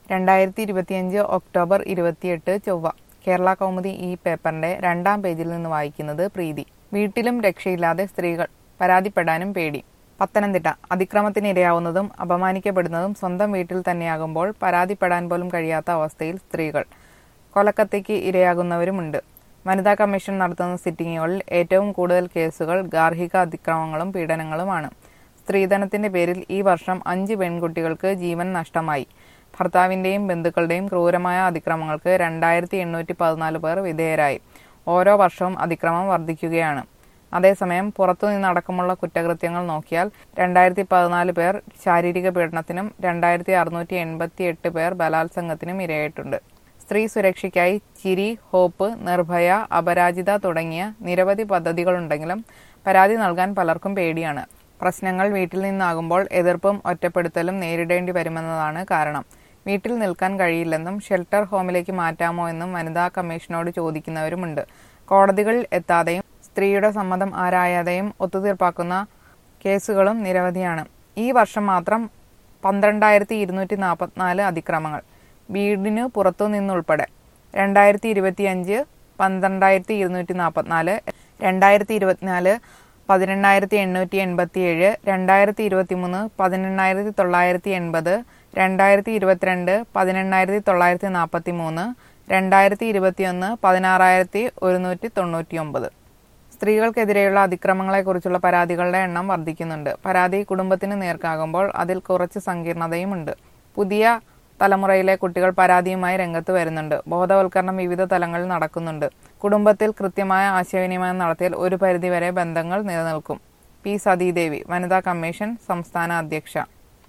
രണ്ടായിരത്തി ഇരുപത്തിയഞ്ച് ഒക്ടോബർ ഇരുപത്തിയെട്ട് ചൊവ്വ കേരള കൗമുദി ഈ പേപ്പറിന്റെ രണ്ടാം പേജിൽ നിന്ന് വായിക്കുന്നത് പ്രീതി വീട്ടിലും രക്ഷയില്ലാതെ സ്ത്രീകൾ പരാതിപ്പെടാനും പേടി പത്തനംതിട്ട അതിക്രമത്തിനിരയാവുന്നതും അപമാനിക്കപ്പെടുന്നതും സ്വന്തം വീട്ടിൽ തന്നെയാകുമ്പോൾ പരാതിപ്പെടാൻ പോലും കഴിയാത്ത അവസ്ഥയിൽ സ്ത്രീകൾ കൊലക്കത്തിക്ക് ഇരയാകുന്നവരുമുണ്ട് വനിതാ കമ്മീഷൻ നടത്തുന്ന സിറ്റിംഗുകളിൽ ഏറ്റവും കൂടുതൽ കേസുകൾ ഗാർഹിക അതിക്രമങ്ങളും പീഡനങ്ങളുമാണ് സ്ത്രീധനത്തിന്റെ പേരിൽ ഈ വർഷം അഞ്ച് പെൺകുട്ടികൾക്ക് ജീവൻ നഷ്ടമായി ഭർത്താവിന്റെയും ബന്ധുക്കളുടെയും ക്രൂരമായ അതിക്രമങ്ങൾക്ക് രണ്ടായിരത്തി എണ്ണൂറ്റി പതിനാല് പേർ വിധേയരായി ഓരോ വർഷവും അതിക്രമം വർദ്ധിക്കുകയാണ് അതേസമയം പുറത്തുനിന്നടക്കമുള്ള കുറ്റകൃത്യങ്ങൾ നോക്കിയാൽ രണ്ടായിരത്തി പതിനാല് പേർ ശാരീരിക പീഡനത്തിനും രണ്ടായിരത്തി അറുന്നൂറ്റി എൺപത്തി എട്ട് പേർ ബലാത്സംഗത്തിനും ഇരയായിട്ടുണ്ട് സ്ത്രീ സുരക്ഷയ്ക്കായി ചിരി ഹോപ്പ് നിർഭയ അപരാജിത തുടങ്ങിയ നിരവധി പദ്ധതികളുണ്ടെങ്കിലും പരാതി നൽകാൻ പലർക്കും പേടിയാണ് പ്രശ്നങ്ങൾ വീട്ടിൽ നിന്നാകുമ്പോൾ എതിർപ്പും ഒറ്റപ്പെടുത്തലും നേരിടേണ്ടി വരുമെന്നതാണ് കാരണം വീട്ടിൽ നിൽക്കാൻ കഴിയില്ലെന്നും ഷെൽട്ടർ ഹോമിലേക്ക് മാറ്റാമോ എന്നും വനിതാ കമ്മീഷനോട് ചോദിക്കുന്നവരുമുണ്ട് കോടതികളിൽ എത്താതെയും സ്ത്രീയുടെ സമ്മതം ആരായാതെയും ഒത്തുതീർപ്പാക്കുന്ന കേസുകളും നിരവധിയാണ് ഈ വർഷം മാത്രം പന്ത്രണ്ടായിരത്തി ഇരുന്നൂറ്റി നാൽപ്പത്തിനാല് അതിക്രമങ്ങൾ വീടിന് പുറത്തു നിന്നുൾപ്പെടെ രണ്ടായിരത്തി ഇരുപത്തിയഞ്ച് പന്ത്രണ്ടായിരത്തി ഇരുന്നൂറ്റി നാൽപ്പത്തിനാല് രണ്ടായിരത്തി ഇരുപത്തിനാല് പതിനെണ്ണായിരത്തി എണ്ണൂറ്റി എൺപത്തി ഏഴ് രണ്ടായിരത്തി ഇരുപത്തി മൂന്ന് പതിനെണ്ണായിരത്തി തൊള്ളായിരത്തി എൺപത് രണ്ടായിരത്തി ഇരുപത്തിരണ്ട് പതിനെണ്ണായിരത്തി തൊള്ളായിരത്തി നാൽപ്പത്തി മൂന്ന് രണ്ടായിരത്തി ഇരുപത്തിയൊന്ന് പതിനാറായിരത്തി ഒരുന്നൂറ്റി തൊണ്ണൂറ്റി ഒമ്പത് സ്ത്രീകൾക്കെതിരെയുള്ള അതിക്രമങ്ങളെക്കുറിച്ചുള്ള പരാതികളുടെ എണ്ണം വർദ്ധിക്കുന്നുണ്ട് പരാതി കുടുംബത്തിന് നേർക്കാകുമ്പോൾ അതിൽ കുറച്ച് സങ്കീർണതയുമുണ്ട് പുതിയ തലമുറയിലെ കുട്ടികൾ പരാതിയുമായി രംഗത്ത് വരുന്നുണ്ട് ബോധവൽക്കരണം വിവിധ തലങ്ങളിൽ നടക്കുന്നുണ്ട് കുടുംബത്തിൽ കൃത്യമായ ആശയവിനിമയം നടത്തിയാൽ ഒരു പരിധിവരെ ബന്ധങ്ങൾ നിലനിൽക്കും പി സതീദേവി വനിതാ കമ്മീഷൻ സംസ്ഥാന അധ്യക്ഷ